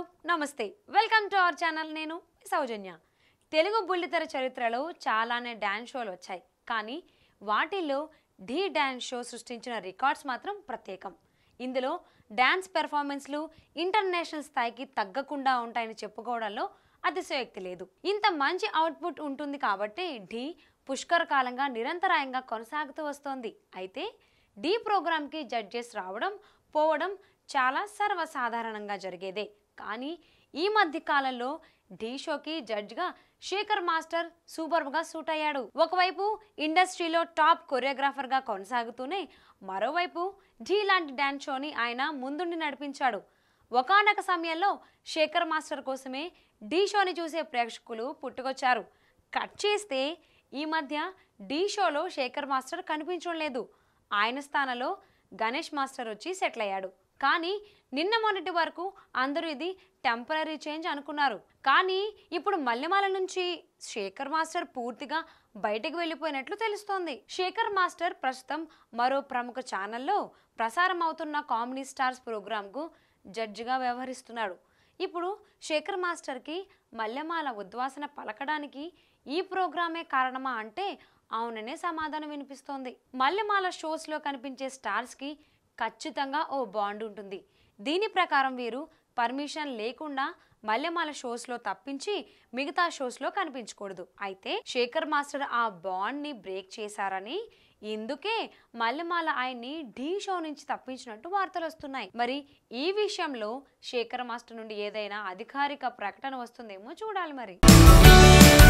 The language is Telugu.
నమస్తే వెల్కమ్ టు అవర్ ఛానల్ నేను మీ సౌజన్య తెలుగు బుల్లితెర చరిత్రలో చాలానే డ్యాన్స్ షోలు వచ్చాయి కానీ వాటిల్లో ఢీ డ్యాన్స్ షో సృష్టించిన రికార్డ్స్ మాత్రం ప్రత్యేకం ఇందులో డ్యాన్స్ పెర్ఫార్మెన్స్లు ఇంటర్నేషనల్ స్థాయికి తగ్గకుండా ఉంటాయని చెప్పుకోవడంలో అతిశయోక్తి లేదు ఇంత మంచి అవుట్పుట్ ఉంటుంది కాబట్టి ఢీ పుష్కర కాలంగా నిరంతరాయంగా కొనసాగుతూ వస్తోంది అయితే ఢీ ప్రోగ్రామ్కి జడ్జెస్ రావడం పోవడం చాలా సర్వసాధారణంగా జరిగేదే కానీ ఈ మధ్య కాలంలో ఢీ షోకి జడ్జ్గా శేఖర్ మాస్టర్ సూపర్గా సూట్ అయ్యాడు ఒకవైపు ఇండస్ట్రీలో టాప్ కొరియోగ్రాఫర్గా కొనసాగుతూనే మరోవైపు ఢీ లాంటి డ్యాన్స్ షోని ఆయన ముందుండి నడిపించాడు ఒకానొక సమయంలో శేఖర్ మాస్టర్ కోసమే ఢీ షోని చూసే ప్రేక్షకులు పుట్టుకొచ్చారు కట్ చేస్తే ఈ మధ్య ఢీ షోలో శేఖర్ మాస్టర్ కనిపించడం లేదు ఆయన స్థానంలో గణేష్ మాస్టర్ వచ్చి సెటిల్ అయ్యాడు కానీ నిన్న మొన్నటి వరకు అందరూ ఇది టెంపరీ చేంజ్ అనుకున్నారు కానీ ఇప్పుడు మల్లెమాల నుంచి శేఖర్ మాస్టర్ పూర్తిగా బయటకు వెళ్ళిపోయినట్లు తెలుస్తోంది శేఖర్ మాస్టర్ ప్రస్తుతం మరో ప్రముఖ ఛానల్లో ప్రసారం అవుతున్న కామెడీ స్టార్స్ ప్రోగ్రాంకు జడ్జిగా వ్యవహరిస్తున్నాడు ఇప్పుడు శేఖర్ మాస్టర్కి మల్లెమాల ఉద్వాసన పలకడానికి ఈ ప్రోగ్రామే కారణమా అంటే అవుననే సమాధానం వినిపిస్తోంది మల్లెమాల షోస్లో కనిపించే స్టార్స్కి ఖచ్చితంగా ఓ బాండ్ ఉంటుంది దీని ప్రకారం వీరు పర్మిషన్ లేకుండా మల్లెమాల షోస్లో తప్పించి మిగతా షోస్లో కనిపించకూడదు అయితే శేఖర్ మాస్టర్ ఆ బాండ్ని బ్రేక్ చేశారని ఇందుకే మల్లెమాల ఆయన్ని ఢీ షో నుంచి తప్పించినట్టు వార్తలు వస్తున్నాయి మరి ఈ విషయంలో శేఖర్ మాస్టర్ నుండి ఏదైనా అధికారిక ప్రకటన వస్తుందేమో చూడాలి మరి